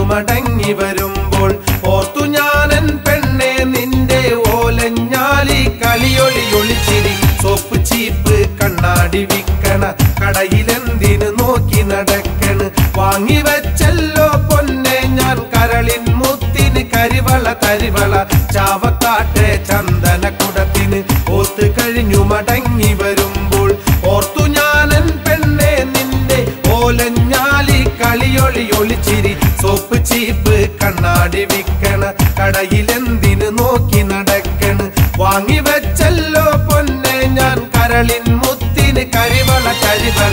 മടങ്ങി വരുമ്പോൾ ഓർത്തു ഞാനൻ പെണ്ണെ നിന്റെ ഓലഞ്ഞാലി കളിയൊളി ഒളിച്ചിരി സോപ്പ് ചീപ്പ് കണ്ണാടി വിക്കണ കടയിലെന്തിന് നോക്കി നടക്കണ് വാങ്ങി വെച്ചല്ലോ പൊന്നെ ഞാൻ കരളിൻ മുത്തിന് കരിവള തരിവള ചാവക്കാട്ടെ ചന്ദന കുടത്തിന് ഓത്ത് കഴിഞ്ഞു മടങ്ങി വരുമ്പോൾ ഓർത്തു ഞാനൻ പെണ്ണെ നിന്റെ ഓലഞ്ഞാലി കളിയൊളി ഒളിച്ചിരി സോപ്പ് ചീപ്പ് കണ്ണാടി വിക്കണ കടയിലെന്തിന് നോക്കി നടക്കണ് വാങ്ങി വെച്ചല്ലോ പൊന്നെ ഞാൻ കരളിൻ മുത്തിന് കരിവള കരിവള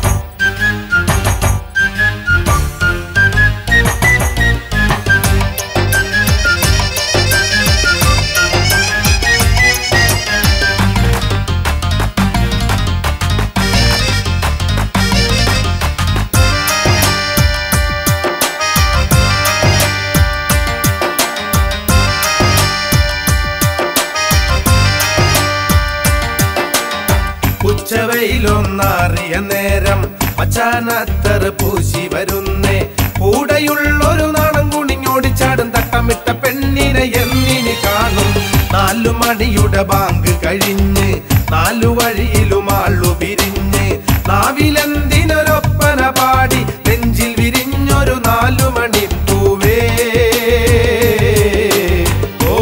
ഉച്ചവയിലൊന്നറിയ നേരം മച്ചാനത്തർ പൂശി വരുന്നേ കൂടെയുള്ളൊരു നാണം കുണിഞ്ഞോടിച്ചാടും തട്ടമിട്ട പെണ്ണിനെ എന്നിനി കാണും നാലു മണിയുടെ ബാങ്ക് കഴിഞ്ഞ് നാലു വഴിയിലും ആളു പിരിഞ്ഞ് നാവിലെന്തിനൊരൊപ്പന പാടി നെഞ്ചിൽ വിരിഞ്ഞൊരു നാലു മണിപ്പൂവേ ഓ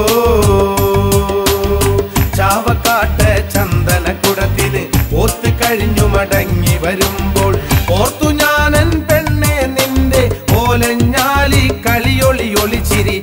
ചാവക്കാട്ട് ചന്ദനക്കുടത്തിന് ഓത്ത് കഴിഞ്ഞു മടങ്ങി വരുമ്പോൾ ഓർത്തു ഞാനൻ പെണ്ണെ നിന്റെ ഓലഞ്ഞാലി കളിയൊളി ഒളിച്ചിരി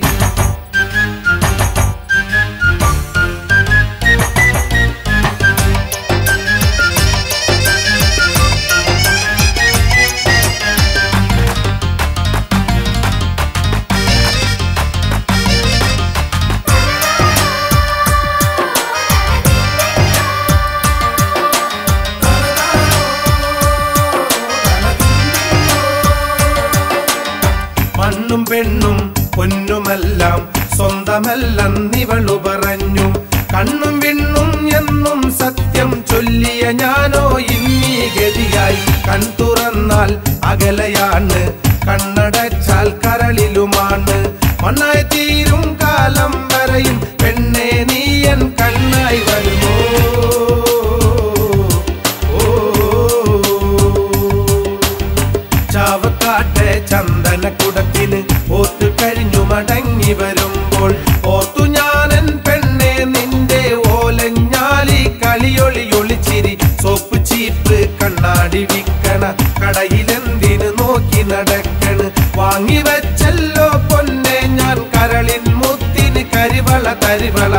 മണ്ണും പെണ്ണും പൊന്നുമെല്ലാം സ്വന്തമല്ലെന്നിവളു പറഞ്ഞു കണ്ണും വിണ്ണും എന്നും സത്യം ചൊല്ലിയ ഞാനോ ഇന്നീ ഗതിയായി കൺ തുറന്നാൽ അകലയാണ് കണ്ണടച്ചാൽ കരളിലുമാണ് മണ്ണായി തീരും കാലം വരെയും പെണ്ണെ നീയൻ കണ്ണായി വരുമോ ഓ ചാവക്കാട്ടെ ചന്ദനക്കുടത്തിന് ഓത്ത് കഴിഞ്ഞു മടങ്ങി വരുമ്പോൾ ഓർത്തു ഞാനൻ പെണ്ണെ നിന്റെ ഓലഞ്ഞാലി കളിയൊളി ഒളിച്ചിരി സോപ്പ് ചീപ്പ് കണ്ണാടി വിക്കണ കടയിലെന്തിന് നോക്കി നടക്കണ് വാങ്ങി വെച്ചല്ലോ പൊന്നെ ഞാൻ കരളിൻ മുത്തിന് കരിവള തരിവള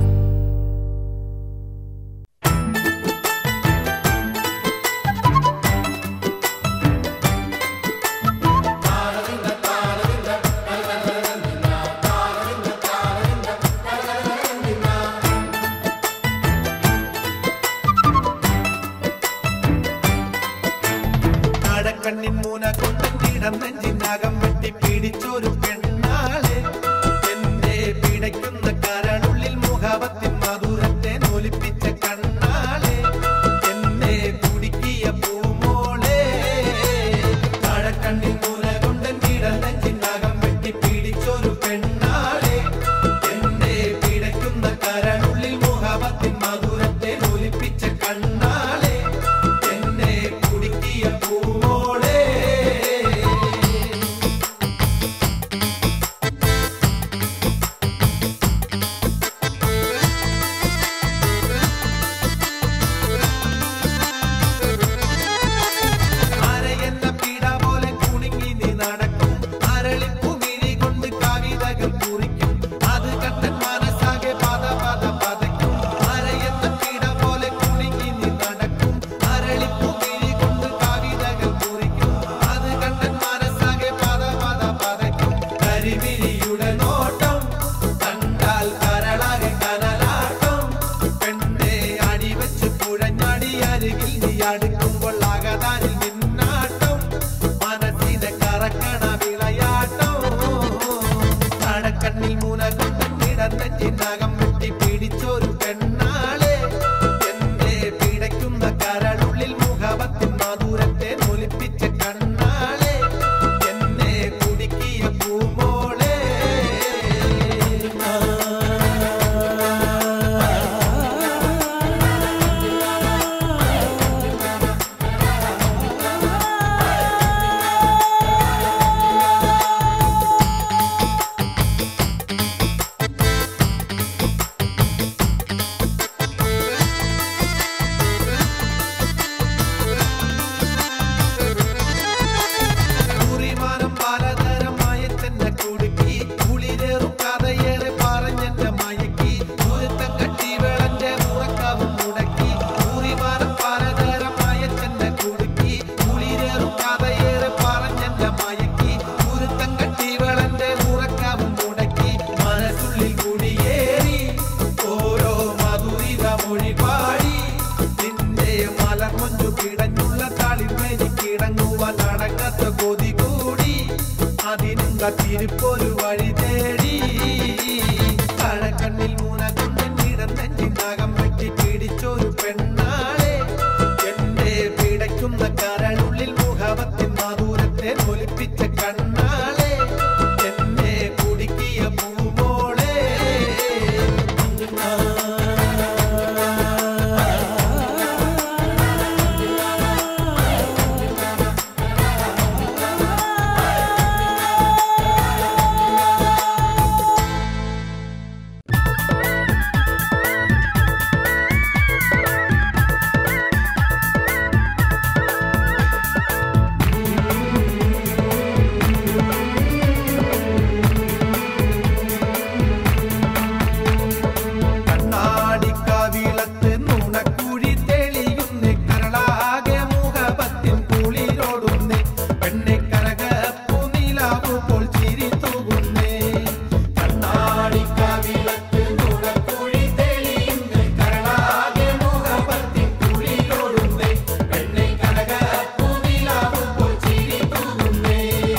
കടക്കണ്ണിൻ മൂന കൊണ്ടിടം നെഞ്ചിനകം വെട്ടി പിടിച്ചൊരു പെണ്ണാളെ എന്റെ പിടയ്ക്കുന്ന കരളുള്ളിൽ മുഖവത്തിൻ മധുരത്തെ നൊലിപ്പിച്ച കണ്ണാളെ എന്നെ കുടുക്കിയ പൂമോളെ കടക്കണ്ണിൻ മൂന കൊണ്ടിടം നെഞ്ചിനകം വെട്ടി പിടിച്ചൊരു പെണ്ണാളെ എന്നെ പിടയ്ക്കുന്ന കരളുള്ളിൽ മുഖവത്തിൻ മധുരത്തെ നൊലിപ്പിച്ച കണ്ണാളെ എന്നെ കുടുക്കിയ പൂമോളെ അരയെന്ന പീഡ പോലെ കുണുങ്ങി നീ നടക്കും അരളിപ്പുമിഴി കൊണ്ട് കവിതകൾ കുറിക്കും അത് കണ്ടൻ മനസ്സാകെ പത പത പതയ്ക്കും അരയെന്ന പീഡ പോലെ കുണുങ്ങി നീ നടക്കും അരളിപ്പുമിഴി കൊണ്ട് കവിതകൾ കുറിക്കും അത് കണ്ടൻ മനസ്സാകെ പത പത പതയ്ക്കും കരിമിഴിയുടെ നോട്ടം കണ്ടാൽ കരളാകെ കനലാട്ടം പെണ്ണെ അടിവെച്ച് കുഴഞ്ഞടി അരികിൽ നീ അടുക്കുമ്പോൾ അകതാരിൽ നിന്നാട്ടം മനസ്സിനെ കറക്കണ വിളയാട്ടം കടക്കണ്ണിൽ മൂന കൊണ്ട് കിടന്നെഞ്ചിനകം വെട്ടി പിടിച്ചൊരു പെണ്ണാളെ എന്നെ പിടയ്ക്കുന്ന കരളുള്ളിൽ മുഖവത്തിൻ മധുരത്തെ നൊലിപ്പിച്ച കണ്ണാളെ എന്നെ കുടുക്കിയ കാത്തിരിപ്പൊരു വഴി തേടി കഴക്കണ്ണിൽ മൂന കൊണ്ട് നീടം നെഞ്ചിനാകം വെട്ടി പിടിച്ചൊരു പെണ്ണാളെ എന്റെ പിടയ്ക്കുന്ന കരളുള്ളിൽ മുഖവത്തിൻ മാധുരത്തെ ഒലിപ്പിച്ച കണ്ണാളെ എന്നെ കുടുക്കിയ പൂമോളെ കണ്ണാടിക്കാവിളത്ത് നുണക്കുഴി തെളിയുന്നേ കരളാകെ മുഖപത്തിൻ കുളിരോടുന്നേ പെണ്ണെ കരകപ്പു നിലാവു പോൽ ചിരി തൂകുന്നേ കണ്ണാടിക്കാവിളത്ത് നുണക്കുഴി തെളിയുന്നേ കരളാകെ മുഖപത്തിൻ കുളിരോടുന്നേ പെണ്ണെ കരകപ്പു നിലാവു പോൽ ചിരി തൂകുന്നേ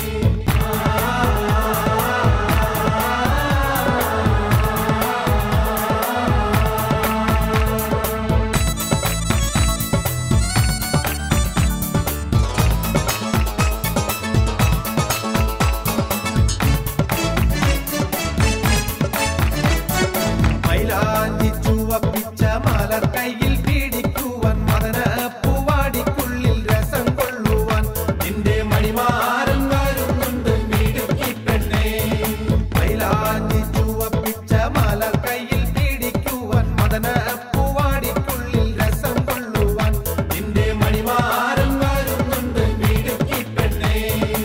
മൈലാഞ്ചി ചുവപ്പിച്ച മലർ കയ്യിൽ പിടിക്കുവാൻ മദന പൂവാടിക്കുള്ളിൽ രസം കൊള്ളുവാൻ നിന്റെ മണിമാരൻ വരുന്നുണ്ട് മിടുക്കി പെണ്ണേ മൈലാഞ്ചി ചുവപ്പിച്ച മലർ കയ്യിൽ പിടിക്കുവാൻ മദന പൂവാടിക്കുള്ളിൽ രസം കൊള്ളുവാൻ നിന്റെ മണിമാരൻ വരുന്നുണ്ട് മിടുക്കി പെണ്ണേ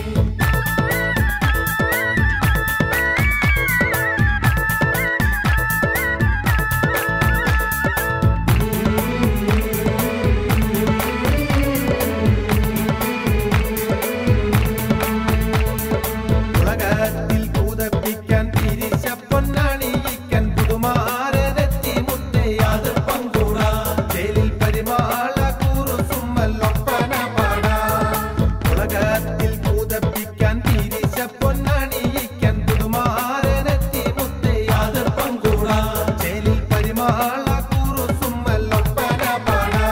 ഉലകത്തിൽ കൂതപ്പിക്കാൻ തിരിച്ച പൊന്നണിയിക്കാൻ പുതുമാരനെത്തി മുത്തയാത് പങ്കൂടാ ജയിലിൽ പരിമാള കൂറു സുമ്മല്ലൊപ്പന പാടാ ഉലകത്തിൽ കൂതപ്പിക്കാൻ തിരിച്ച പൊന്നണിയിക്കാൻ പുതുമാരനെത്തി മുത്തയാത് പങ്കൂടാ ജയിലിൽ പരിമാള കൂറു സുമ്മല്ലൊപ്പന പാടാ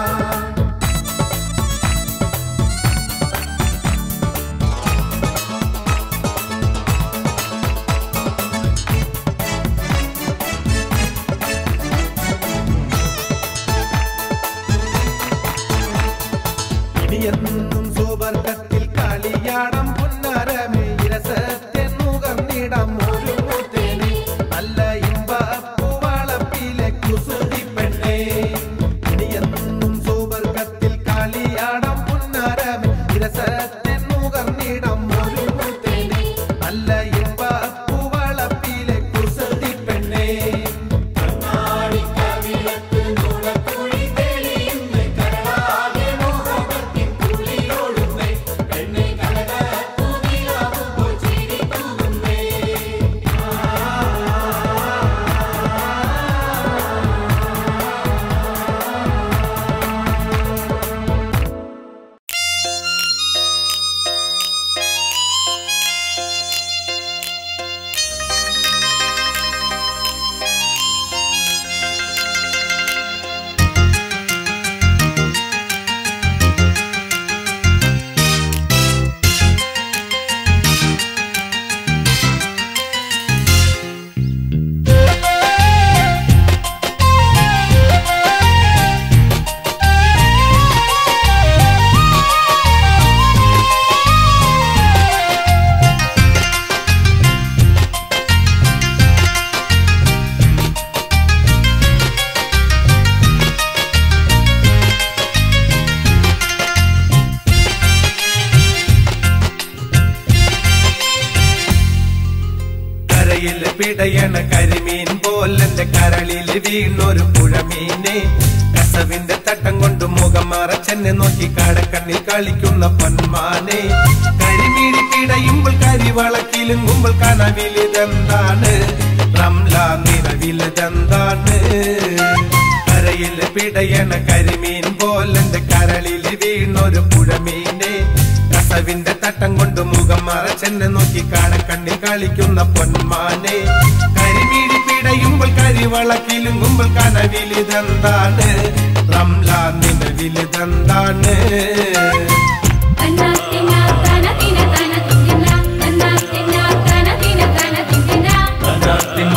ഇനിയെന്നും സുവർഗത്തിൽ കളിയാടം പുന്നരമേ ഇരസത്തെ നുകർന്നിടം ഒരു മുത്തേനെ നല്ല ഇമ്പപ്പുവളപ്പിലെ കുസൃതി പെണ്ണേ ഇനിയെന്നും സുവർഗത്തിൽ കളിയാടം പുന്നരമേ ഇരസത്തെ നുകർന്നിടം ഒരു മുത്തേനെ നല്ല ഇമ്പപ്പുവളപ്പിലെ കുസൃതി പെണ്ണേ കണ്ണാടിക്കവിളത്ത് നുണക്കുഴി തെളിയുന്നേ കരളാകെ മുഖപത്തിൻ കുളിരോടുന്നേ പെണ്ണെ കനകപ്പൂവിലാവുമ്പോൾ ചിരി തൂകുന്നേ കരയിൽ പിടയണ കരിമീൻ പോലെന്റെ കരളിൽ വീണൊരു പുഴമീനെ കസവിന്റെ തട്ടം കൊണ്ട് മുഖം മറച്ചെന്നെ നോക്കി കടക്കണ്ണിൽ കളിക്കുന്ന പൊന്മാനെ കരിമീടി പിടയുമ്പോൾ കരിവളക്കിലുങ്ങുമ്പോൾ കനവിലിതെന്താണ് റംല നിറവിലിതെന്താണ് കരയിൽ പിടയണ കരിമീൻ പോലെന്റെ കരളിൽ വീണൊരു പുഴമീനെ കസ കസവിന്റെ തട്ടം കൊണ്ട് മുഖം മറച്ചെന്നെ നോക്കി കാടക്കണ്ണിൽ കളിക്കുന്ന പൊന്മാനെ കരിമീഴി പിടയുമ്പോൾ കരിവളക്കിലുങ്ങുമ്പോൾ കനവിലിതെന്താണ് റംല നിലവിലിതെന്താണ് തന്നാത്തിന തന തിന തന തിന്ന തന്നാത്തിന തന തിന തന തിന്ന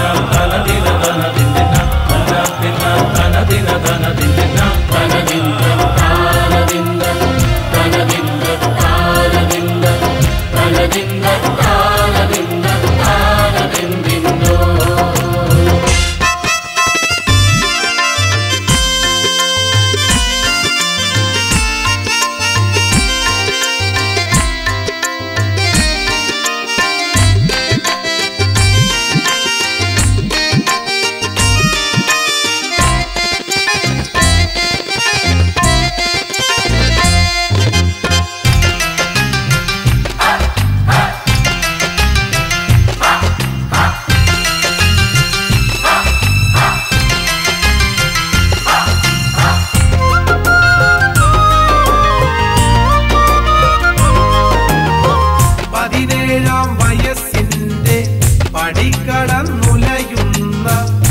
പതിനേഴാം വയസ്സിന്റെ പടിക്കടന്നുലയുന്ന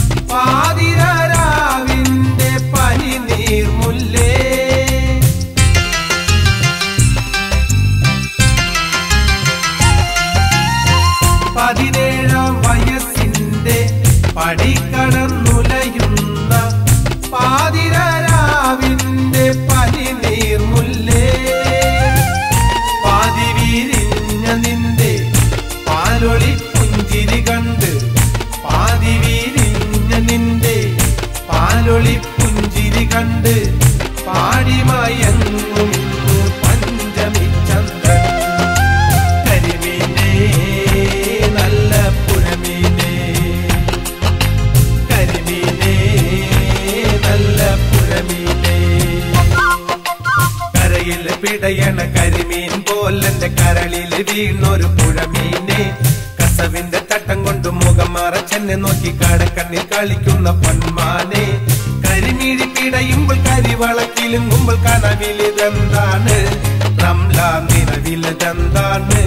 പാതിരാവിന്റെ പനി നീർമുല്ലേ പതിനേഴാം വയസ്സിന്റെ പടിക്കടന്നുലയുന്ന പാതിരാവിന്റെ പനി നീർമുല്ലേ പാതി വീരിഞ്ഞ നിന്റെ പാലൊളി പുഞ്ചിരി കണ്ട് പാതി വീരിഞ്ഞ നിന്റെ പാലൊളി പുഞ്ചിരി കണ്ട് പാടിമയങ്ങും പഞ്ചമി ചന്ദ്രൻ കരിമീനേ നല്ല പുഴമീനേ കരിമീനേ നല്ല പുഴമീനേ കരയിൽ പിടയണ കരിമീൻ പോലെന്റെ കരളിൽ വീണൊരു പുഴമീനെ കസവിന്റെ തട്ടം കൊണ്ട് മുഖം മറച്ചെന്നെ നോക്കി കാടക്കണ്ണിൽ കളിക്കുന്ന പൊന്മാനെ കരിമീഴി പിടയുമ്പോൾ കരിവളക്കിലുങ്ങുമ്പോൾ കനവിലിതെന്താണ് റംല നിലവിലിതെന്താണ്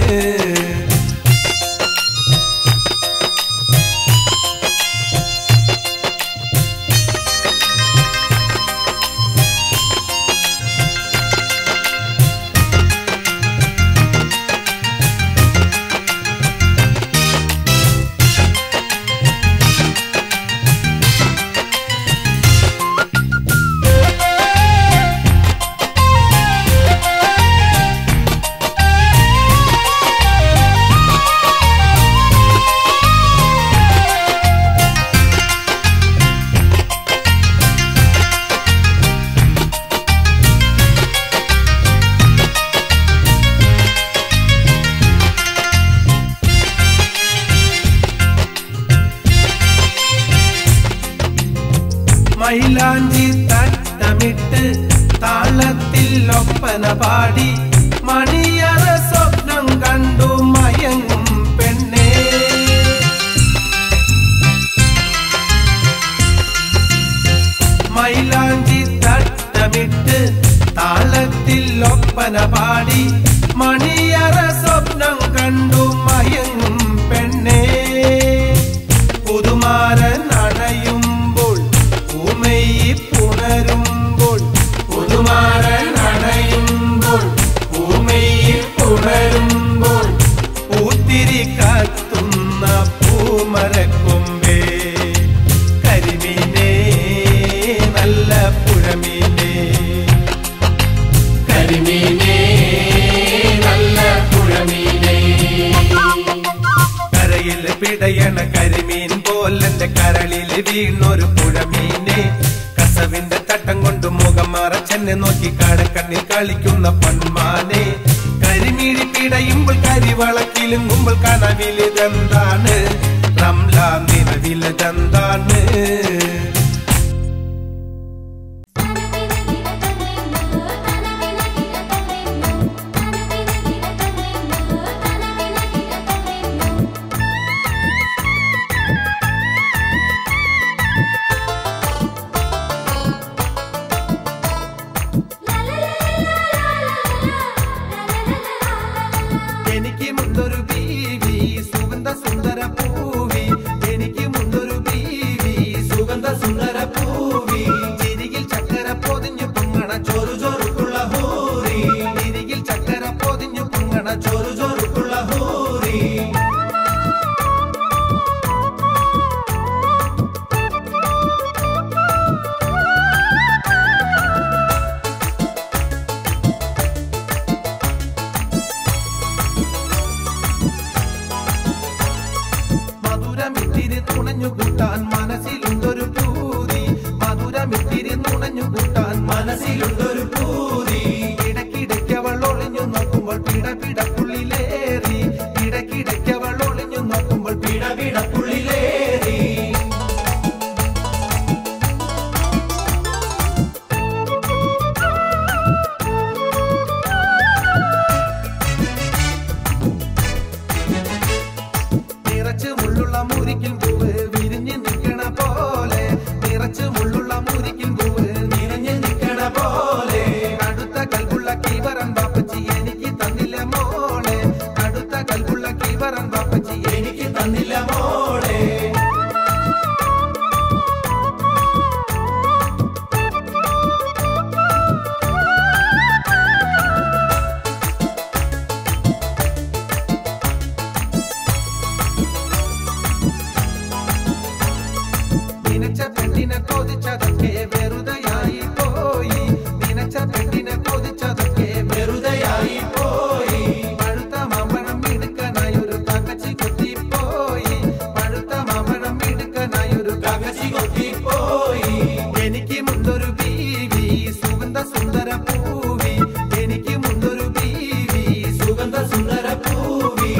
മൈലാഞ്ചി തട്ടമിട്ട് താളത്തിൽ ഒപ്പന പാടി മണിയറ സ്വപ്നം കണ്ടു മയങ്ങും പെണ്ണേ മൈലാഞ്ചി തട്ടമിട്ട് താളത്തിൽ ഒപ്പന പാടി മണിയറ സ്വപ്നം കണ്ടു മയങ്ങും പെണ്ണേ പുതുമാരൻ അണയുമ്പോൾ പൂമയി പുണരുമ്പോൾ പുതുമാരൻ അണയുമ്പോൾ പൂമയി പുണരുമ്പോൾ പൂത്തിരി കത്തുന്ന പൂമരക്കൊമ്പേ കരിമീനേ നല്ല പുഴമീനേ കരിമീനേ നല്ല പുഴമീനേ കരയിൽ പിടയണ കരിമീൻ പോലെന്റെ കരളിൽ വീണൊരു പുഴമീനെ കസവിന്റെ തട്ടം കൊണ്ട് മുഖം മറച്ചെന്നെ നോക്കി കാടക്കണ്ണിൽ കളിക്കുന്ന പൊന്മാനെ കരിമീഴി പിടയുമ്പോൾ കരിവളക്കിലുങ്ങുമ്പോൾ കനവിലിതെന്താണ് Ramla നിലവിലിതെന്താണ് la la la la la la la la la la നനച്ച പെണ്ണിനെ കൊതിച്ചതൊക്കെ വെറുതെയായി പോയി നനച്ച പെണ്ണിനെ കൊതിച്ചതൊക്കെ വെറുതെയായി പോയി പഴുത്ത മാമ്പഴം എടുക്കാനായി ഒരു തങ്കച്ചി കൊത്തിപ്പോയി പഴുത്ത മാമ്പഴം എടുക്കാനായി ഒരു തങ്കച്ചി കൊത്തിപ്പോയി എനിക്ക് മുണ്ടൊരു ബീവി സുഗന്ധ സുന്ദര പൂവി എനിക്ക് മുണ്ടൊരു ബീവി സുഗന്ധ സുന്ദര പൂവി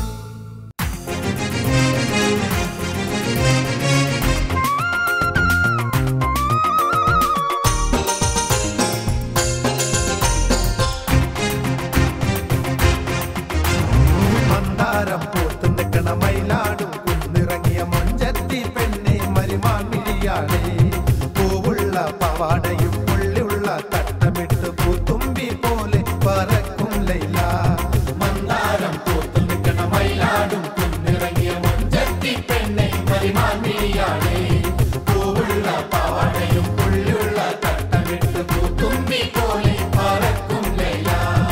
മന്ദാരം പൂത്ത് നിൽക്കണ മയിലാടും കുന്നിറങ്ങിയ മൊഞ്ചത്തി പെണ്ണെ മരിമാമിഴിയാളെ പൂവുള്ള പവാടയും പുള്ളിയുള്ള തട്ടമിട്ട് പൂത്തുമ്പി പോലെ പറക്കും ലൈല മന്ദാരം പൂത്ത് നിൽക്കണ മയിലാടും കുന്നിറങ്ങിയ മൊഞ്ചത്തി പെണ്ണെ മരിമാമിഴിയാളെ പൂവുള്ള പവാടയും പുള്ളിയുള്ള തട്ടമിട്ട് പൂത്തുമ്പി പോലെ പറക്കും ലൈല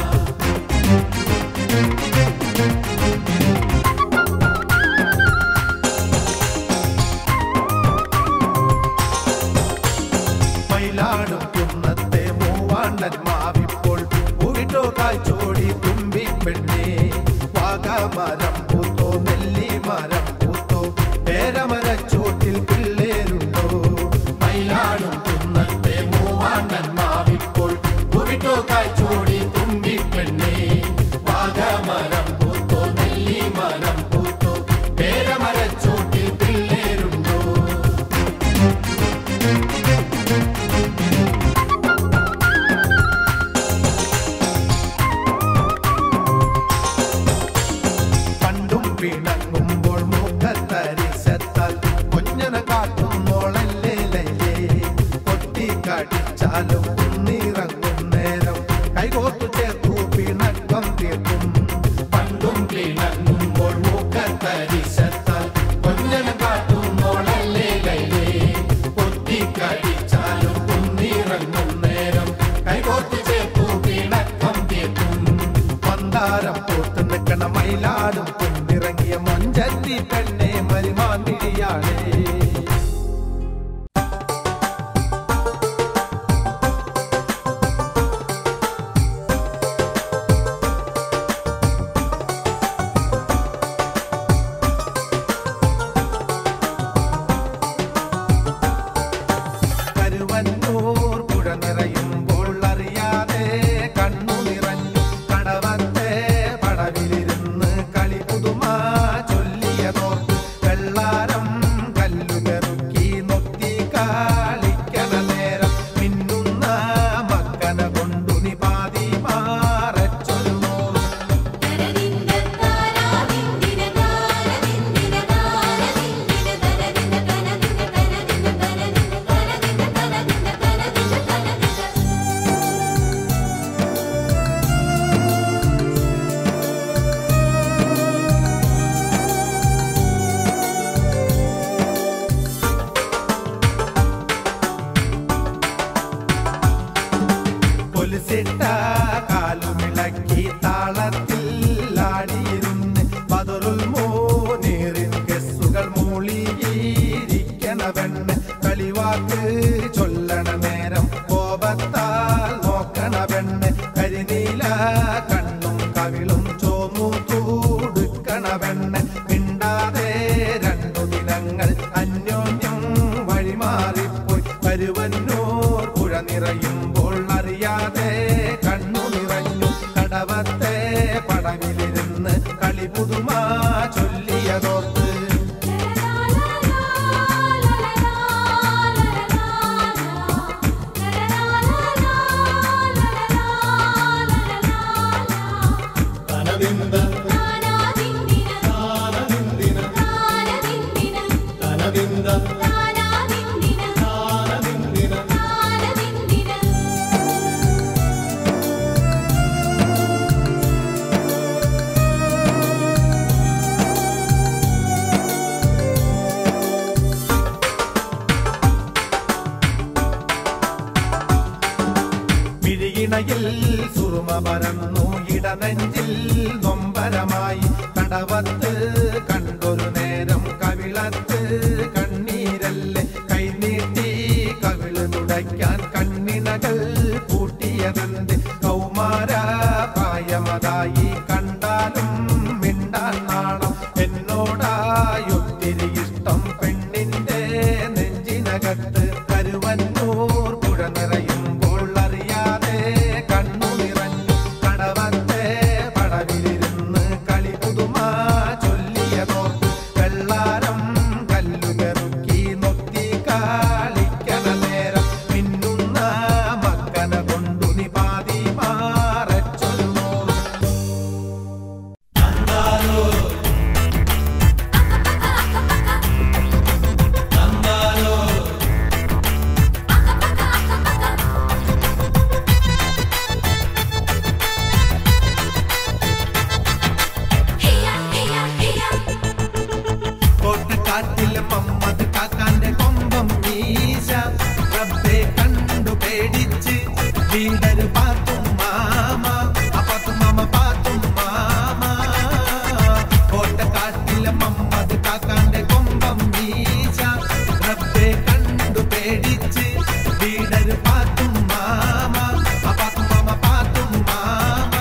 മയിലാടും കുന്നത്തെ മൂവാണ്ടൻ മാവിപ്പോൾ പൂവിട്ടോ കായ്ച്ചോടി തുമ്പി പെണ്ണേ വാഗമരം പൂത്തോ നെല്ലി മരം പൂത്തോ പേരമരച്ചോട്ടിൽ പിള്ളേരുണ്ടോ മയിലാടും കുന്നത്തെ മൂവാണ്ടൻ മാവിപ്പോൾ പൂവിട്ടോ കായ്ച്ചോടി തുമ്പി പെണ്ണേ വാഗമരം പൂത്തോ നെല്ലി മരം പൂത്തോ പേരമരച്ചോട്ടിൽ പിള്ളേരുണ്ടോ പണ്ടും പിണങ്ങുമ്പോൾ മുഖത്തരിശത്താൽ കുഞ്ഞന കാട്ടുന്നോളല്ലേ ലൈലേ പൊട്ടി കടിച്ചാലും കുന്നിറങ്ങും നേരം കൈകോത്തു ചേർത്തു പിണക്കം തീർക്കും പണ്ടും പിണങ്ങുമ്പോൾ മുഖത്തരിശത്താൽ കുഞ്ഞന കാട്ടുന്നോളല്ലേ ലൈലേ പൊട്ടി കടിച്ചാലും കുന്നിറങ്ങും നേരം കൈകോത്തു ചേർത്തു പിണക്കം തീർക്കും മന്ദാരം പൂത്ത് നിൽക്കണ മയിലാടും കുന്നിറങ്ങിയ മൊഞ്ചത്തി പെണ്ണെ മരിമാന്തിരിയാളേ കരുവന്നൂർ പുഴ നിറയുമ്പോൾ അറിയാതെ കണ്ണു നിറഞ്ഞു കടവത്തെ പടവിലിരുന്ന് കളി പുതുമ ചൊല്ലിയതോർത്ത് വെള്ളാരം കല്ലുകറുക്കി നൊത്തി കളിക്കണ നേരം മിന്നുന്ന മക്കന കൊണ്ടു നിപാതി മാറച്ചൊരു നോറും തരദിന്ദ താരാദിന്ദിന താരദിന്ദിന താരദിന്ദിന തരദിന്ദ തനദിന്ദ തനദിന്ദ തനദിന്ദ തനദിന്ദ തനദിന്ദ തനദിന്ദ തനദിന്ദ പൊലിസിട്ട കാലുമിളക്കി താളത്തിൽ ആടിയിരുന്ന് പതറുൽ മോനീറിൻ കെസ്സുകൾ മൂളിയിരിക്കണ പെണ്ണ് കളിവാക്ക് ചൊല്ലണ നേരം കോപത്താൽ നോക്കണ പെണ്ണ് കരിനീല കണ്ണും കവിളും ചോമു തൂടുക്കണ പെണ്ണ് മിണ്ടാതെ രണ്ടു ദിനങ്ങൾ അന്യോന്യം വഴിമാറിപ്പോയി പരുവന്നൂർ പുഴ നിറയുമ്പോൾ അറിയാതെ കണ്ണു നിറഞ്ഞു കടവത്തെ പടവിലിരുന്ന് കളി പുതുമ ചൊല്ലിയതോർത്ത് മിഴിയിണയിൽ സുറുമ പരന്നു ഇടനെഞ്ചിൽ നൊമ്പരമായി കടവത്ത് കണ്ടൊരു നേരം കവിളത്ത് കണ്ണീരല്ലേ കൈ തുളയ്ക്കാൻ കണ്ണിണകൾ കൂട്ടിയതെന്ത് കൗമാര പ്രായമതായി കണ്ടാലും മിണ്ടാൻ നാണം എന്നോടായൊത്തിരി ഇഷ്ടം പെണ്ണിന്റെ നെഞ്ചിനകത്ത് കരുവന്നൂർ പുഴ നിറയുമ്പോൾ അറിയാതെ കണ്ണു നിറഞ്ഞു കടവത്തെ പടവിലിരുന്ന് കളി പുതുമ ചൊല്ലിയതോർത്ത് വെള്ളാരം കല്ലുകറുക്കി നൊത്തി കളിക്കണ നേരം മിന്നുന്ന മക്കന കൊണ്ടു നിപാതി മാറച്ചൊരു മോളും കോട്ടക്കാട്ടിലെ മമ്മദ് കാക്കാന്റെ കൊമ്പം മീശ റബ്ബെ കണ്ടു പേടിച്ച് വീടര് പാത്തും മാമ അപ്പാത്തും മാമ പാത്തും മാമ കോട്ടക്കാട്ടിലെ മമ്മദ് കാക്കാന്റെ കൊമ്പം മീശ റബ്ബെ കണ്ടു പേടിച്ച് വീടര് പാത്തും മാമ അപ്പാത്തും മാമ പാത്തും മാമ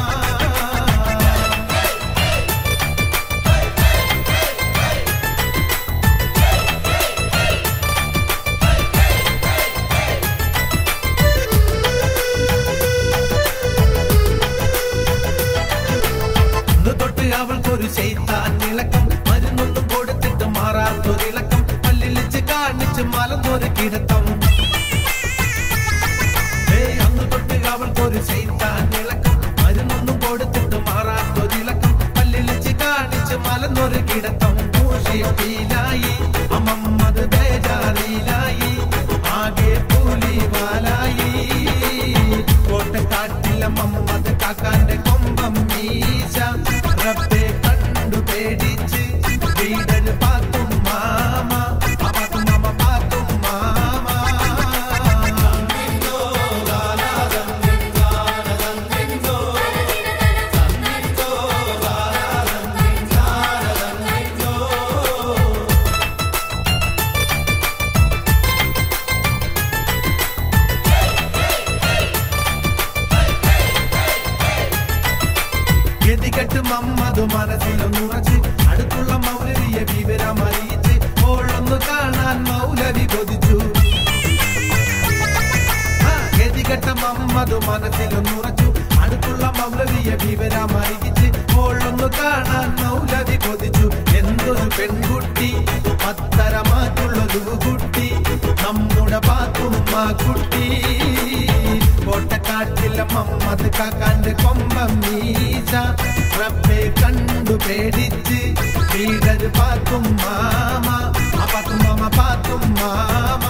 അന്ന് തൊട്ട് അവൾക്കൊരു ചെയ്താൻ ഇളക്കം മരുന്നൊന്നും കൊടുത്തിട്ട് മാറാത്തൊരിളക്കം പല്ലിളിച്ച് കാണിച്ച് മലന്നൊരു കിടത്തം ഏയ് അന്ന് തൊട്ട് അവൾക്കൊരു ചെയ്താൻ ഇളക്കം മരുന്നൊന്നും കൊടുത്തിട്ട് മാറാത്തൊരിളക്കം പല്ലിളിച്ച് കാണിച്ച് മലന്നൊരു കിടത്തം മൂഷിയിലായി അമ്മമ്മത് ബേജാറിയിലായി ആകെ പുലിവാലായി കോട്ടക്കാട്ടിലെ മമ്മത് കാക്കാന്റെ കൊമ്പം മീശ റബ്ബെ കണ്ടു പേടിച്ച് വീടന് പാത്തും മാമ ആ പാത്തും മാമ പാത്തും മാമ ഗതികെട്ട് മമ്മതു മനസ്സിലും ഉറച്ച് അടുത്തുള്ള മൗലവിയെ വിവരം അറിയിച്ച് ഓളൊന്നു കാണാൻ മൗലവി കൊതിച്ചു ആ, ഗതികെട്ട മമ്മതു മനസ്സിലും ഉറച്ചു അടുത്തുള്ള മൗലവിയെ വിവരം അറിയിച്ച് ഓളൊന്നു കാണാൻ മൗലവി കൊതിച്ചു എന്തൊരു പെൺകുട്ടി പത്തര മാറ്റുള്ളൊരു കുട്ടി നമ്മുടെ പാത്തുമ്മ കുട്ടി കോട്ടക്കാട്ടിലെ മമ്മത് കാക്കാന്റെ കൊമ്പം മീശ റബ്ബെ കണ്ടു പേടിച്ച് വീടര് പാത്തും മാമ ആ പാത്തും മാമ പാത്തും മാമ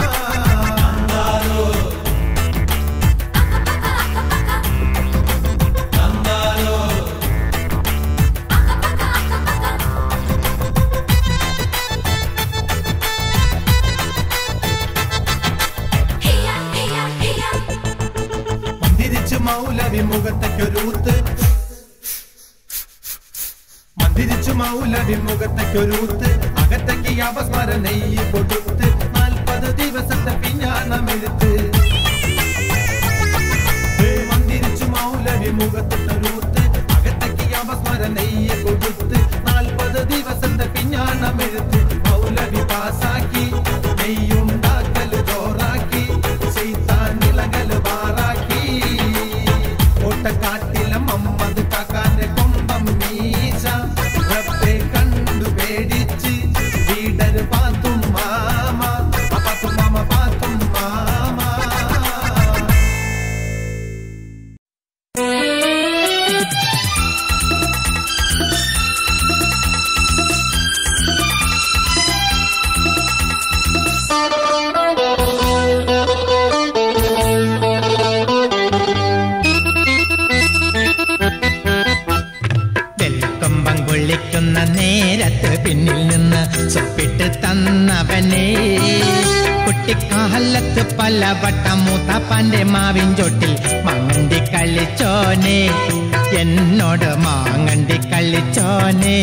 മന്ദിരിച്ച് മൗലവി മുഖത്തേക്കൊരൂത്ത് മന്ദിരിച്ചു മൗലവി മുഖത്തേക്കൊരൂത്ത് അകത്തേക്ക് അവസ്മര നെയ്യ് കൊടുത്ത് നാൽപ്പത് ദിവസത്തെ പിഞ്ഞാണമെടുത്ത് മന്ദിരിച്ചു മൗലവി മുഖത്തേക്കൊരൂത്ത് അകത്തേക്ക് അവസ്മര നെയ്യ് കൊടുത്ത് നാൽപ്പത് ദിവസത്തെ പിഞ്ഞാണമെടുത്ത് മൗലവി പാസാക്കി നെയ്യുണ്ടാക്കല് ചോറാക്കി ചെയ്താൻ നിളകല് പാറാക്കി ഓട്ടക്കാട്ടിലെ മമ്മത് കാക്കാന്റെ കൊമ്പം മീശ റബ്ബെ കണ്ടു പേടിച്ച് വീടര് പാത്തും മാമ ആ പാത്തും മാമ പാത്തും മാമ വെൽക്കൊമ്പം കൊള്ളിക്കുന്ന നേരത്ത് പിന്നിൽ നിന്ന് സൊപ്പിട്ട് തന്നവനെ കുട്ടിക്കാലത്ത് പലവട്ടം മൂത്താപ്പാന്റെ മാവിൻ ചോട്ടിൽ മാങ്ങണ്ടി കളിച്ചോനെ എന്നോട് മാങ്ങണ്ടി കളിച്ചോനെ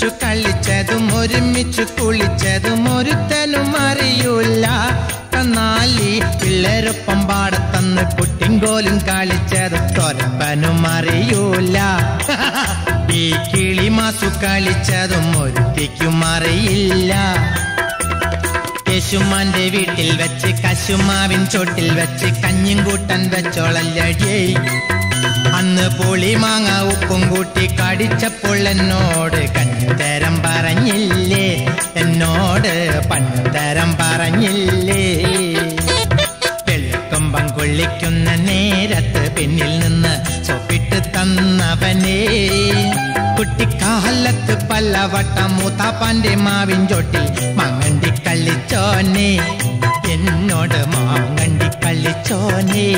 ഒരുമിച്ചു കളിച്ചതും ഒരുമിച്ചു കുളിച്ചതും ഒരുത്തനും അറിയൂല കന്നാലി പിള്ളേരൊപ്പം പാടത്തന്ന് കുട്ടിങ്കോലും കളിച്ചതും തൊരപ്പനും അറിയൂല ഈ കിളിമാസു കളിച്ചതും ഒരുത്തിക്കും അറിയില്ല യേശുമാന്റെ വീട്ടിൽ വെച്ച് കശുമാവിൻ ചോട്ടിൽ വെച്ച് കഞ്ഞിയും കൂട്ടൻ വെച്ചോളല്ലേ അന്ന് പുളിമാങ്ങ ഉപ്പും കൂട്ടി കടിച്ചപ്പോൾ എന്നോട് കഞ്ഞുതരം പറഞ്ഞില്ലേ എന്നോട് പണ്ടുതരം പറഞ്ഞില്ലേ വെളുക്കമ്പം കൊള്ളിക്കുന്ന നേരത്ത് പിന്നിൽ നിന്ന് സൊപ്പിട്ട് തന്നവനേ കുട്ടിക്കാലത്ത് പല്ലവട്ടം മൂത്താപ്പാന്റെ മാവിൻ ചോട്ടിൽ മാങ്ങണ്ടി കളിച്ചോനെ എന്നോട് മാങ്ങണ്ടി കളിച്ചോനേ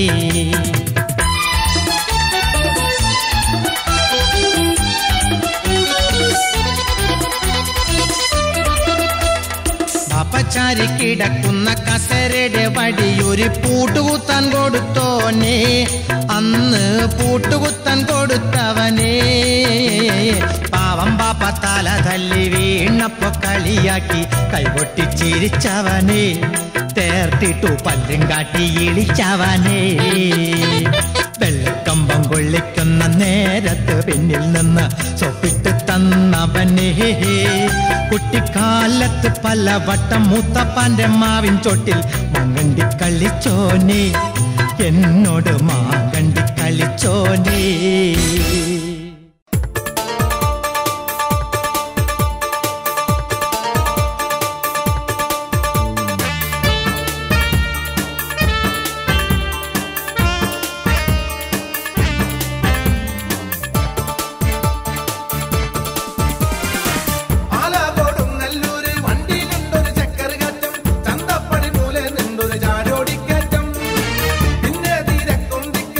പാപ്പച്ചാരി കിടക്കുന്ന കസരയുടെ വടിയൊരു പൂട്ടുകുത്താൻ കൊടുത്തോനെ അന്ന് പൂട്ടുകുത്താൻ കൊടുത്തവനെ പാവം പാപ്പ തല തല്ലി വീണപ്പോ കളിയാക്കി കൈകൊട്ടി ചിരിച്ചവനെ തേർത്തിട്ടു പല്ലും കാട്ടി ഇളിച്ചവനെ വെള്ളക്കമ്പം കൊള്ളിക്കുന്ന നേരത്ത് പിന്നിൽ നിന്ന് സൊപ്പിട്ട് തന്നവനെ കുട്ടിക്കാലത്ത് പലവട്ടം മൂത്തപ്പാന്റെ മാവിൻ ചോട്ടിൽ മങ്ങണ്ടി കളിച്ചോനെ എന്നോട് മാങ്ങണ്ടി കളിച്ചോനേ ആലാകോടും നല്ലൂര് വണ്ടിയിലുണ്ടൊരു ചക്കറ് കയറ്റം ചന്തപ്പടി മൂലെ നിണ്ടൊരു ചാരോടിക്കയറ്റം പിന്നെ തീരക്കൊന്തിക്ക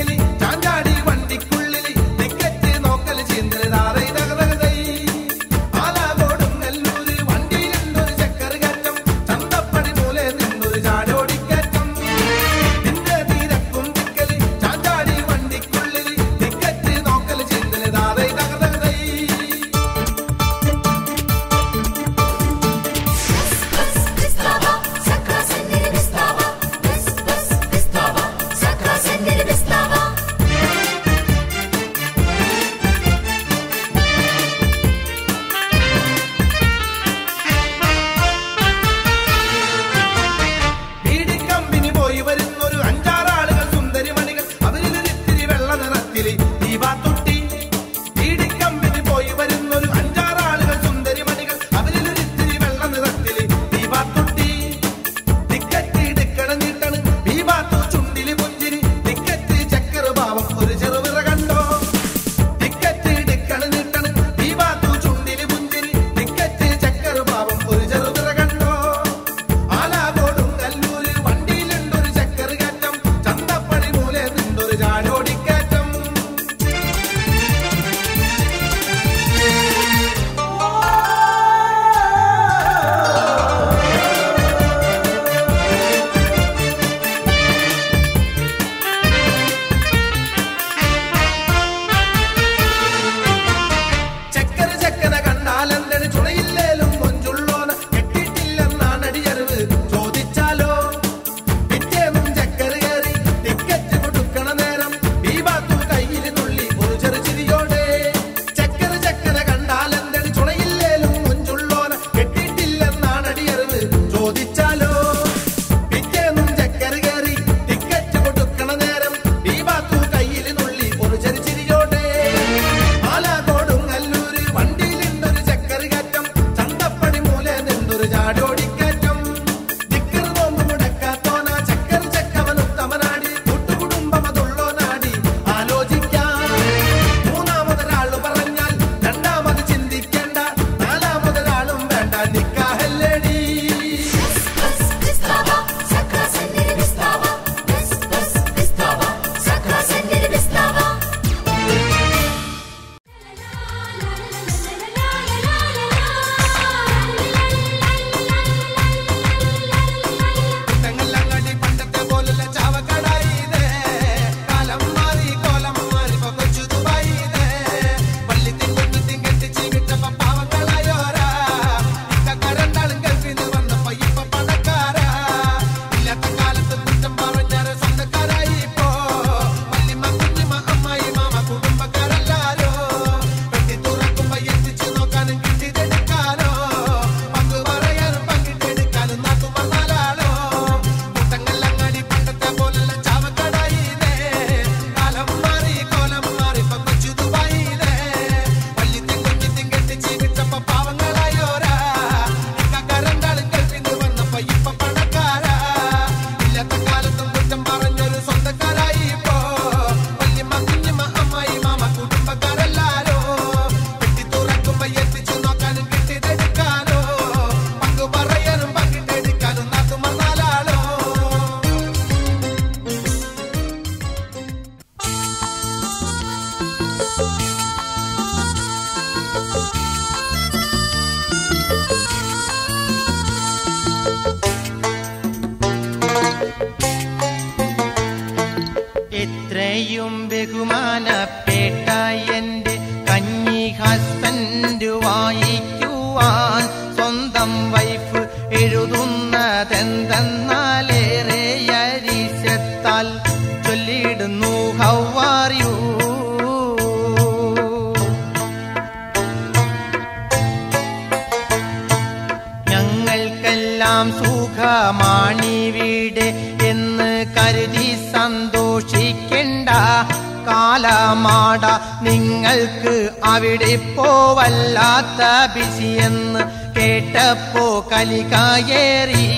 ഇത്രയും ബഹുമാനപ്പെട്ട എന്റെ കഞ്ഞി ഹസ്ബൻഡ് വായിക്കുവാൻ സ്വന്തം വൈഫ് എഴുതുന്നതെന്തെന്നാലേറെ അരിശത്താൽ ചൊല്ലിടുന്നു ഹൗ ആർ യു ഞങ്ങൾക്കെല്ലാം സുഖമാണിവിടെ എന്ന് കരുതി സന്തോഷിക്കണ്ട കാലമാട നിങ്ങൾക്ക് അവിടെ പോവല്ലാത്ത ബിസിയെന്ന് കേട്ടപ്പോ കലികായേറി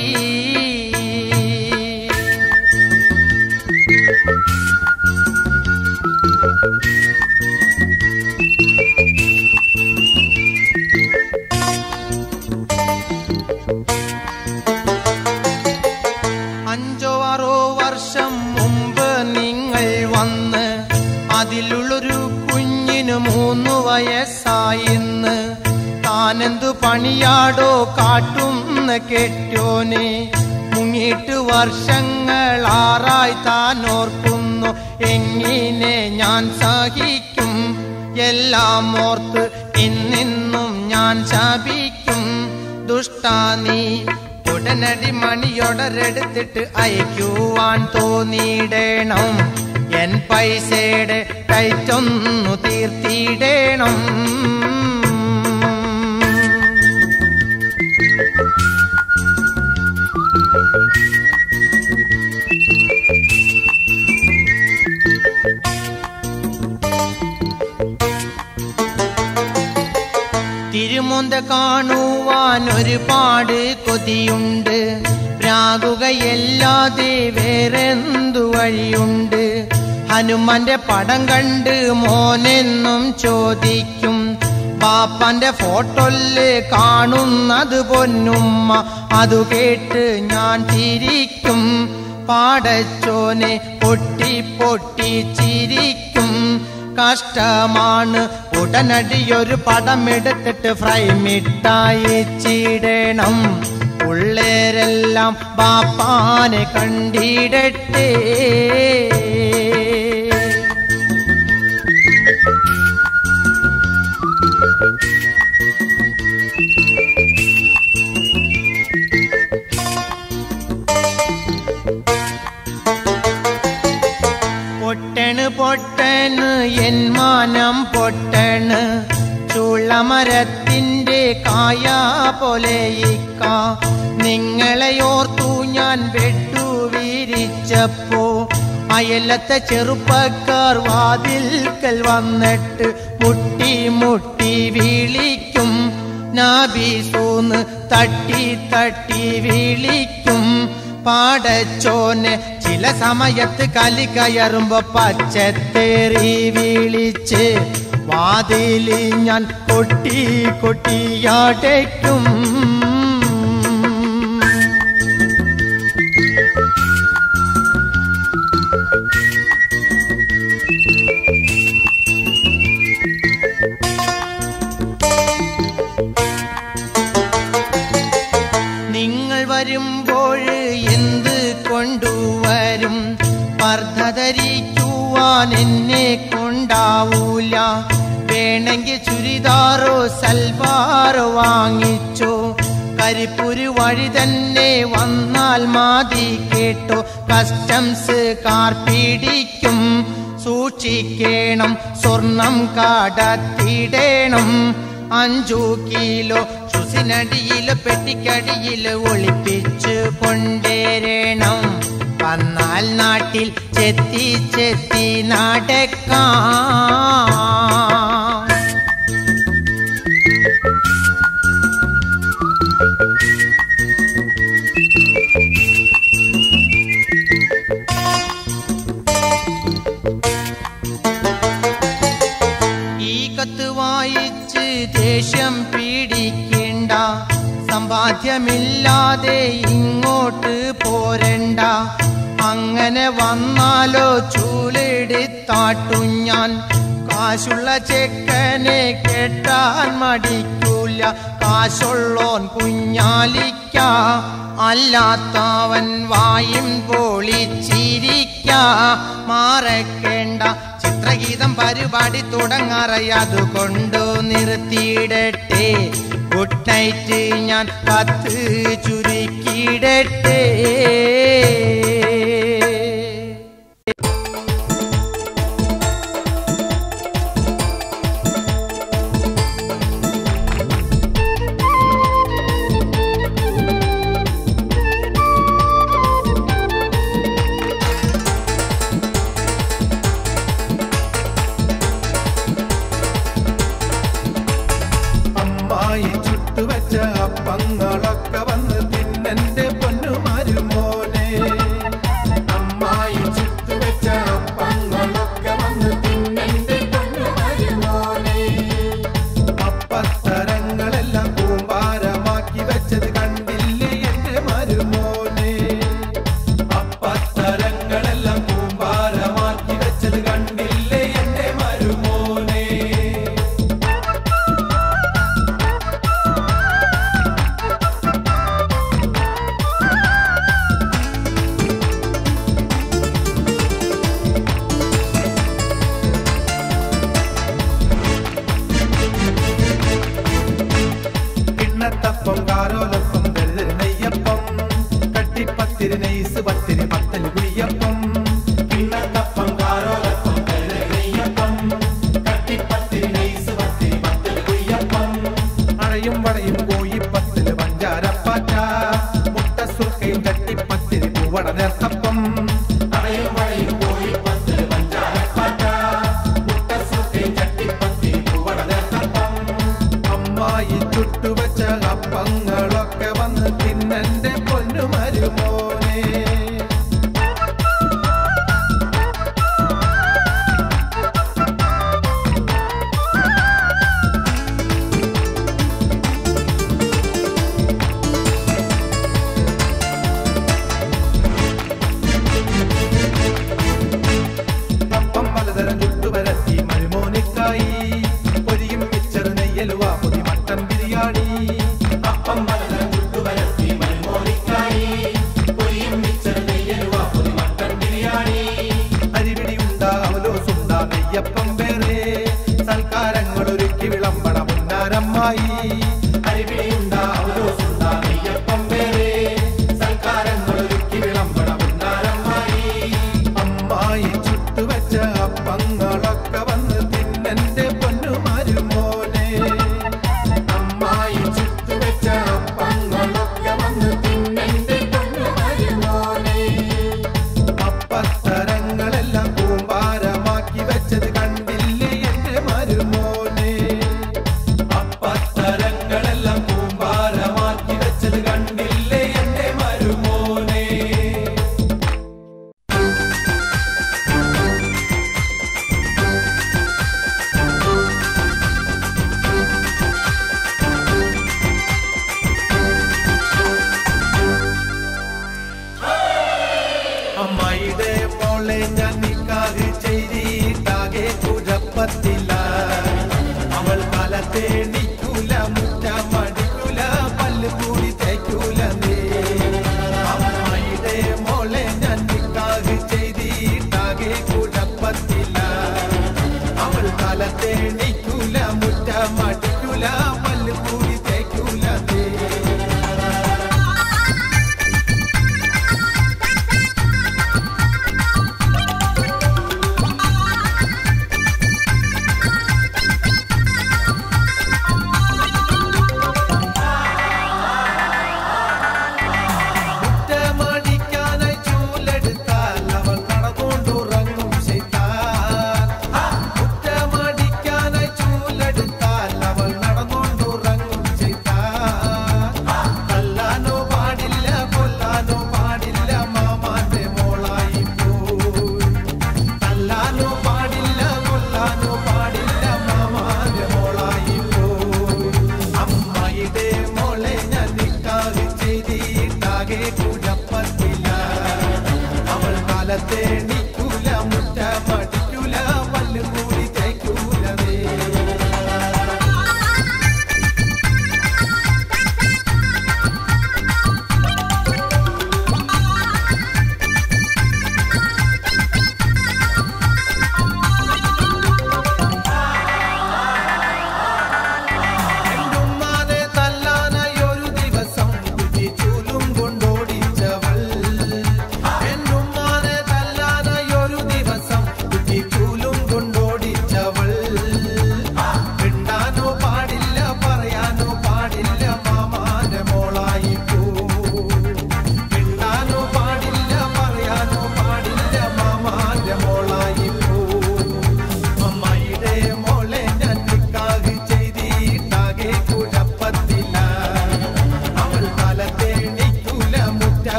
അഞ്ചോ ആറോ വർഷം മുമ്പ് നിങ്ങൾ വന്ന് അതിലുള്ളൊരു കുഞ്ഞിന് മൂന്നു വയസ്സായിന്ന് താനെന്തു പണിയാടോ കാട്ടുന്ന കെട്ടോനെ മുങ്ങിയിട്ട് വർഷങ്ങളാറായി താൻ ഓർക്കുന്നു എങ്ങനെ ഞാൻ സഹിക്കും എല്ലാം ഓർത്ത് ഇന്നിന്നും ഞാൻ ശപിക്കും ദുഷ്ടാ നീ ഉടനടി മണിയൊടരെടുത്തിട്ട് അയക്കുവാൻ തോന്നിയിടണം എൻ പൈസയുടെ ടൈറ്റൊന്നു തീർത്തിയിടണം തിരുമൊന്ത കാണുവാൻ ഒരുപാട് കൊതിയുണ്ട് പ്രാകുകയല്ലാതെ വേറെന്തു വഴിയുണ്ട് ഹനുമാന്റെ പടം കണ്ട് മോനെന്നും ചോദിക്കും പാപ്പന്റെ ഫോട്ടോല് കാണുന്നത് പൊന്നുമ്മ അതു കേട്ട് ഞാൻ തിരിക്കും പാടച്ചോനെ പൊട്ടി പൊട്ടി ചിരിക്കും കഷ്ടമാണ് ഉടനടി ഒരു പടം എടുത്തിട്ട് ഫ്രൈമിട്ടായി ചീടണം പിള്ളേരെല്ലാം ബാപ്പാനെ കണ്ടിടട്ടെ പൊട്ടണ് പൊട്ടണ് എൻ മാനം പൊട്ടണ് ചുള്ളമരത്തിന്റെ കായ പോലെ ഇക്ക നിങ്ങളെ ഓർത്തു ഞാൻ വെട്ടു വിരിച്ചപ്പോ അയലത്തെ ചെറുപ്പക്കാർ വാതിൽക്കൽ വന്നിട്ട് മുട്ടി മുട്ടി വിളിക്കും നാബീസൂന്ന് തട്ടി തട്ടി വിളിക്കും പാടച്ചോനെ ചില സമയത്ത് കലി കയറുമ്പോ പച്ചത്തേറി വിളിച്ച് വാതിലി ഞാൻ കൊട്ടി കൊട്ടിയാടയ്ക്കും നിങ്ങൾ വരുമ്പോൾ എന്ത് കൊണ്ടുവരും വർദ്ധധരിക്കുവാൻ എന്നെ കൊണ്ടാവൂല വേണമെങ്കിൽ ചുരിദാറോ സൽവാറോ വാങ്ങിച്ചോ കരിപ്പുരു വഴി തന്നെ വന്നാൽ മതി കേട്ടോ കസ്റ്റംസ് കാർ പിടിക്കും സൂക്ഷിക്കണം സ്വർണം കടത്തിടണം അഞ്ചു കിലോ ഷുസിനടിയില് പെട്ടിക്കടിയില് ഒളിപ്പിച്ച് കൊണ്ടുവരണം വന്നാൽ നാട്ടിൽ ചെത്തി ചെത്തി നടക്കാം ഈ കത്ത് വായിച്ച് ദേഷ്യം പീഡിക്കേണ്ട സമ്പാദ്യമില്ലാതെ ഇങ്ങോട്ട് പോരണ്ട അങ്ങനെ വന്നാലോ ചൂലെടുത്താട്ടു ഞാൻ കാശുള്ള ചെക്കനെ കെട്ടാൻ മടിക്കൂല ഇല്ല കാശുള്ളോൻ കുഞ്ഞാലിക്ക അല്ലാത്തവൻ വായും പൊളിച്ചിരിക്ക മാറക്കേണ്ട ചിത്രഗീതം പരിപാടി തുടങ്ങാറയത് കൊണ്ടു നിർത്തിയിടട്ടെ ഗുഡ് നൈറ്റ് ഞാൻ കത്ത് ചുരുക്കിയിടട്ടെ അമ്മായി ചുട്ടുവെച്ച അപ്പങ്ങളൊക്കെ വന്ന് തിന്നെന്റെ പൊന്നുമാരുമോനെ അമ്മായി ചുട്ടുവെച്ച അപ്പങ്ങളൊക്കെ വന്ന് തിന്നെന്റെ പൊന്നുമാരുമോനെ അപ്പത്തരങ്ങളെല്ലാം കൂമ്പാരമാക്കി വെച്ചത് കണ്ടില്ലേ എന്റെ മരുമോനെ അപ്പത്തരങ്ങളെല്ലാം കൂമ്പാരമാക്കി വെച്ചത് കണ്ടില്ലേ എന്റെ മരുമോനെ കിണ്ണത്തപ്പം കാരോലപ്പം ദരിദ്ര നെയ്യപ്പം കട്ടിപ്പത്തിരി നെയ്സ് പത്തിരി പത്തല് കുയ്യപ്പം കിണ്ണത്തപ്പം കാരോലപ്പം ദരിദ്ര നെയ്യപ്പം കട്ടിപ്പത്തിരി നെയ്സ് പത്തിരി പത്തല് കുയ്യപ്പം അഴയും വടയും കോയി പത്തില് പഞ്ചാരപ്പാറ്റ മുട്ട സുർക്കയും കട്ടിപ്പത്തിരി പൂവട നേർത്തപ്പം അഴയും വടയും കോയി പത്തില് പഞ്ചാരപ്പാറ്റ മുട്ട സുർക്കയും കട്ടിപ്പത്തിരി പൂവട നേർത്തപ്പം അമ്മായി ചുട്ടുവെച്ച അപ്പങ്ങളൊക്കെ വന്ന് തിന്നെന്റെ പൊന്നു മരുമോനെ അപ്പം പലതരം ചുട്ടുവരത്തി മരുമോനിക്കായി പൊരിയും മിച്ചറ് നെയ്യലുവ പൊതി മട്ടൻ ബിരിയാണി അപ്പം പലതരം ചുട്ടുവരത്തി മരുമോനിക്കായി പൊരിയും മിച്ചറ് നെയ്യലുവ പൊതി മട്ടൻ ബിരിയാണി അരിപിടി ഉണ്ടാവലോ സുണ്ട നെയ്യപ്പം വേറെ സൽക്കാരങ്ങൾ ഒരുക്കി വിളമ്പണ മുന്നാരമ്മായി അരിപിടി ഉണ്ടാവലോ സുണ്ട നെയ്യപ്പം വേറെ സൽക്കാരങ്ങൾ ഒരുക്കി വിളമ്പണ മുന്നാരമ്മായി അമ്മായി ചുട്ടുവെച്ച അപ്പങ്ങളൊക്കെ വന്ന് തിന്നെന്റെ പൊന്നു മരുമോനെ അമ്മായി ചുട്ടുവെച്ച അപ്പങ്ങളൊക്കെ വന്ന് തിന്നെന്റെ പൊന്നു മരുമോനെ അപ്പത്തരങ്ങളെല്ലാം കൂമ്പാരമാക്കി വെച്ചത് കണ്ടില്ലേ എന്റെ മരുമോനെ അപ്പത്തരങ്ങളെല്ലാം കൂമ്പാരമാക്കി വെച്ചത് കണ്ടില്ലേ എന്റെ മരുമോനെ അമ്മായിയുടെ മോളെ ഞാൻ നിക്കാഹ് ചെയ്തിട്ടാകെ കുഴപ്പത്തില്ല അവൾ കാലത്തെ നിക്കൂല മുറ്റ മടിക്കൂല പല്ല് കൂടി തേക്കൂല നീ അമ്മായിയുടെ മോളെ ഞാൻ നിക്കാഹ് ചെയ്തിട്ടാകെ കുഴപ്പത്തില്ല അവൾ കാലത്തെ നിക്കൂല മുറ്റ മടിക്കൂല പല്ല് കൂടി തേക്കൂല നീ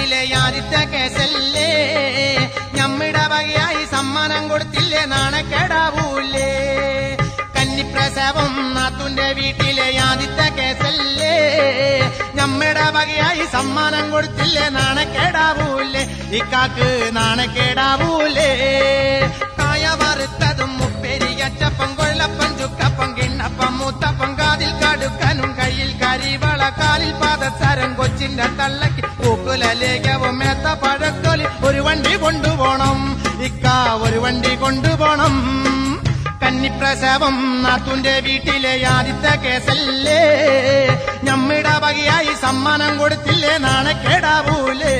വീട്ടിലെ ആദ്യത്തെ കേസല്ലേ ഞമ്മിടെ വകയായി സമ്മാനം കൊടുത്തില്ലേ നാണക്കേടാവൂലേ കന്നിപ്രസവം നാത്തുന്റെ വീട്ടിലെ ആദ്യത്തെ കേസല്ലേ ഞമ്മയുടെ വകയായി സമ്മാനം കൊടുത്തില്ലേ നാണക്കേടാവൂലേ ഇക്കാക്ക് നാണക്കേടാവൂലേ കായ വറുത്തതും മുപ്പേരിയച്ചപ്പം കൊഴലപ്പം ചുക്കപ്പം കിണ്ണപ്പം മൂത്തപ്പം കാതിൽ കടുക്കനും കയ്യിൽ കരിവള കാലിൽ പാദസരം കൊച്ചിന്റെ തള്ളക്ക് പൂക്കുലലേഖവും മേത്ത പഴക്കൊലി ഒരു വണ്ടി കൊണ്ടുപോണം ഇക്ക ഒരു വണ്ടി കൊണ്ടുപോണം കന്നിപ്രസവം നാത്തുന്റെ വീട്ടിലെ ആദ്യത്തെ കേസല്ലേ ഞമ്മിടെ വകയായി സമ്മാനം കൊടുത്തില്ലേ നാണക്കേടാവൂലേ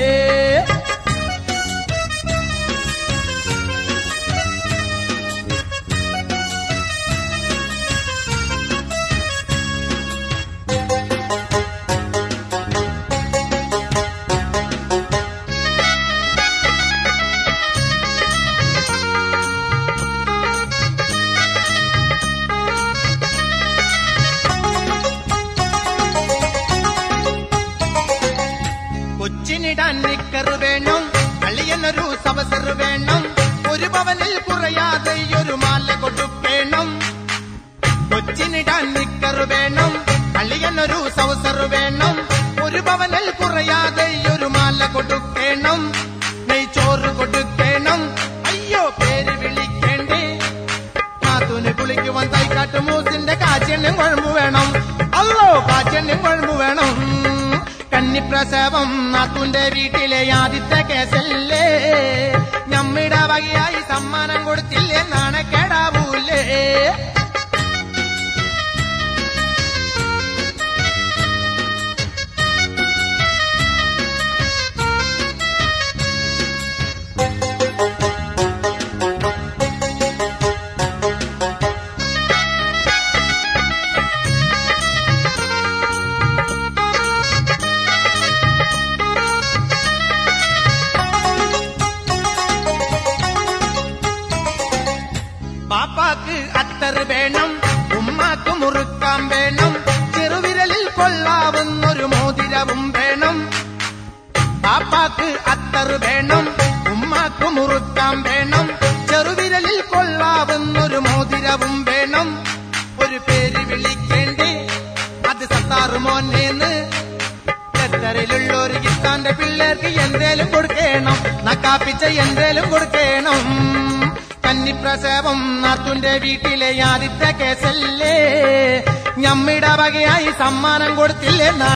കൊച്ചിനിടാൻ നിക്കറ് വേണം അളിയനൊരു സവസറ് വേണം ഒരു പവനിൽ കുറയാതെ ഒരു മാല കൊടുക്കേണം കൊച്ചിനിടാൻ നിക്കറ് വേണം അളിയനൊരു സവസറ് വേണം ഒരു പവനിൽ കുറയാതെ ഒരു മാല കൊടുക്കേണം നെയ്ച്ചോറ് കൊടുക്കേണം അയ്യോ പേര് വിളിക്കേണ്ടേ നാത്തൂന് കുളിക്കുവാൻ തൈക്കാട്ട് മൂസിന്റെ കാച്ചെണ്ണും കുഴമ്പ് വേണം അല്ലോ കാച്ചെണ്ണും കുഴമ്പ് വേണം കന്നിപ്രസവം നാത്തൂന്റെ വീട്ടിലെ ആദ്യത്തെ കേസല്ലേ ഞമ്മിടെ വകയായി സമ്മാനം കൊടുത്തില്ലേ നാണക്കേടാവൂലേ പാപ്പാക്ക് അത്തറ് വേണം ഉമ്മാക്ക് മുറുക്കാൻ വേണം ചെറുവിരലിൽ കൊള്ളാവുന്നൊരു മോതിരവും വേണം പാപ്പാക്ക് അത്തറ് വേണം ഉമ്മാക്ക് മുറുക്കാൻ വേണം ചെറുവിരലിൽ കൊള്ളാവുന്നൊരു മോതിരവും വേണം ഒരു പേര് വിളിക്കേണ്ടേ അത് സത്താറ് മോനേന്ന് ഖത്തറിലുള്ള ഒരു ഗിത്താന്റെ പിള്ളേർക്ക് എന്തേലും കൊടുക്കണം നക്കാപ്പിച്ച എന്തേലും കൊടുക്കണം കന്നിപ്രസവം നാത്തുന്റെ വീട്ടിലെ ആദ്യത്തെ കേസല്ലേ ഞമ്മിടെ വകയായി സമ്മാനം കൊടുത്തില്ലേ